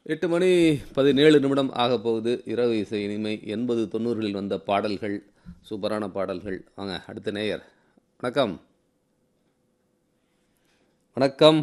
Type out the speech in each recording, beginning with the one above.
எட்டு மணி பதினேழு நிமிடம் ஆக போகுது இரவு இசை இனிமை எண்பது தொண்ணூறுகளில் வந்த பாடல்கள் சூப்பரான பாடல்கள் வாங்க அடுத்த நேயர் வணக்கம் வணக்கம்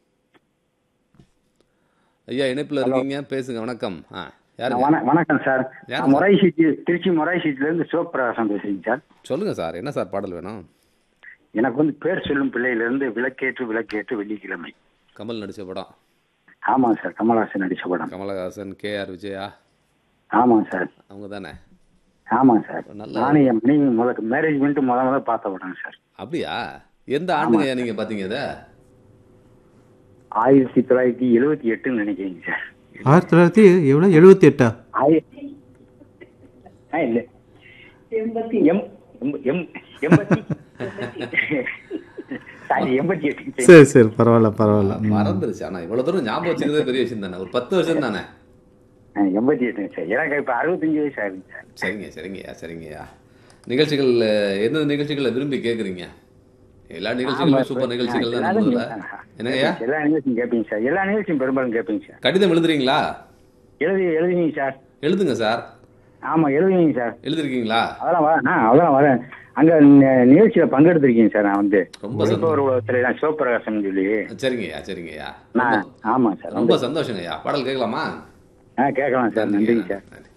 ஐயா இணைப்பில் இருக்கீங்க பேசுங்க வணக்கம் ஆ யாருங்க வண- வணக்கம் சார் யார் நான் மொராய் சீட்டு திருச்சி மொராய் சீட்ல இருந்து சிவபிரகாசம் பேசுறேங்க சார் சொல்லுங்க சார் என்ன சார் பாடல் வேணும் எனக்கு வந்து பேர் சொல்லும் பிள்ளையில இருந்து விளக்கேற்று விளக்கேற்று வெள்ளிக்கிழமை கமல் நடித்த படம் ஆமாம் சார் கமல்ஹாசன் நடிச்ச படம் கமலஹாசன் கே ஆர் விஜயா ஆமாம் சார் அவங்க தானே ஆமாம் சார் நல்ல- நானும் என் மனைவி முதல் மேரேஜ் பண்ணிட்டு முத முத பார்த்த படம் சார் அப்படியா எந்த ஆண்டுங்க நீங்கள் பார்த்தீங்க இதை ஆயிரத்தி தொள்ளாயிரத்தி எழுபத்தி எட்டுன்னு நினைக்கிறீங்க சார் ஆயிரத்தி தொள்ளாயிரத்தி எவ்வளோ எழுபத்தி எட்டா ஆயி- ஆ இல்ல எண்பத்தி எம் எம்- எம் எண்பத்தி சாரி எண்பத்தி எட்டு சரி சரி பரவாயில்ல பரவாயில்ல ம். மறந்துருச்சு ஆனா இவ்வளவு தூரம் ஞாபகம் வச்சுக்கிறதே பெரிய விஷயம் தானே ஒரு பத்து வருஷம் தானே ஆ, எண்பத்தி எட்டுங்க சார் எனக்கு இப்ப அறுபத்தஞ்சு வயசு ஆகுது சார் சரிங்க சரிங்கய்யா சரிங்கய்யா நிகழ்ச்சிகள் எந்தெந்த நிகழ்ச்சிகளை விரும்பி கேட்குறீங்க எல்லா நிகழ்ச்சிகளும் சூப்பர் நிகழ்ச்சிகள் தான் எல்லாரும் நம்மள என்னங்கய்யா எல்லா நிகழ்ச்சியும் கேட்பீங்க சார் எல்லா நிகழ்ச்சியும் பெரும்பாலும் கேட்பீங்க சார் கடிதம் எழுதுறீங்களா எழுதி எழுதுவீங்க சார் எழுதுங்க சார் ஆமா எழுதுவீங்க சார் எழுதிருக்கீங்களா அதெல்லாம் வர ஆ அதெல்லாம் வரேன் அங்க நி- நிகழ்ச்சியில பங்கெடுத்திருக்கீங்க சார் நான் வந்து ரொம்ப ஒளிப்பவர் உலகத்துல நான் சிவபிரகாசம் சொல்லி சரிங்கய்யா சரிங்கய்யா நான் ஆமா சார் ரொம்ப சந்தோஷங்கய்யா பாடல் கேட்கலாமா ஆ கேட்கலாம் சார் நன்றிங்க சார் நன்றி